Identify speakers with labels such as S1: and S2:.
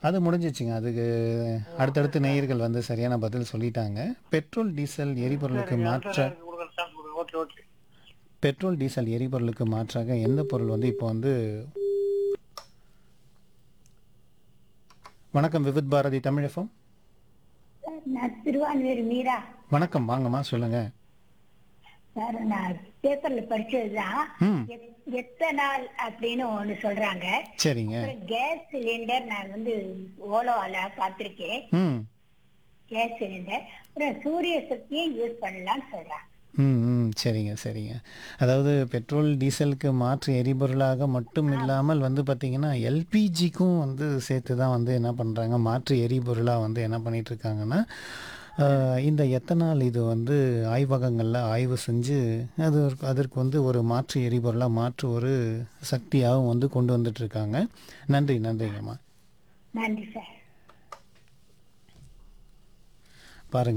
S1: அது முடிஞ்சிச்சுங்க அதுக்கு அடுத்தடுத்து நேயர்கள் வந்து சரியான பதில் சொல்லிட்டாங்க பெட்ரோல் டீசல் எரிபொருளுக்கு மாற்ற
S2: ஓகே ஓகே
S1: பெட்ரோல் டீசல் எரிபொருளுக்கு மாற்றாக எந்த பொருள் வந்து இப்போ வந்து வணக்கம் விவித் பாரதி தமிழகம்
S3: சார் நான் திருவான்வேறு மீரா
S1: வணக்கம் வாங்கம்மா சொல்லுங்க
S3: சார் நான் பேப்பர்ல படிச்சதுதான்
S1: ம்
S3: எத்- எத்தனால் அப்படின்னு ஒண்ணு சொல்றாங்க
S1: சரிங்க
S3: அப்புறம் கேஸ் சிலிண்டர் நான் வந்து ஓலோவால பார்த்திருக்கேன்
S1: ம்
S3: கேஸ் சிலிண்டர் அப்புறம் சூரிய சக்தியை யூஸ் பண்ணலாம்னு சொல்றாங்க
S1: ம் ம் சரிங்க சரிங்க அதாவது பெட்ரோல் டீசலுக்கு மாற்று எரிபொருளாக மட்டும் இல்லாமல் வந்து பார்த்திங்கன்னா எல்பிஜிக்கும் வந்து சேர்த்து தான் வந்து என்ன பண்ணுறாங்க மாற்று எரிபொருளாக வந்து என்ன பண்ணிட்டு இருக்காங்கன்னா ஆஹ், இந்த எத்தனால் இது வந்து ஆய்வகங்களில் ஆய்வு செஞ்சு அது ஒரு- அதற்கு வந்து ஒரு மாற்று எரிபொருளாக மாற்று ஒரு சக்தியாகவும் வந்து கொண்டு வந்துட்டு இருக்காங்க நன்றி நன்றிங்கம்மா
S3: நன்றி சார்
S1: பாருங்க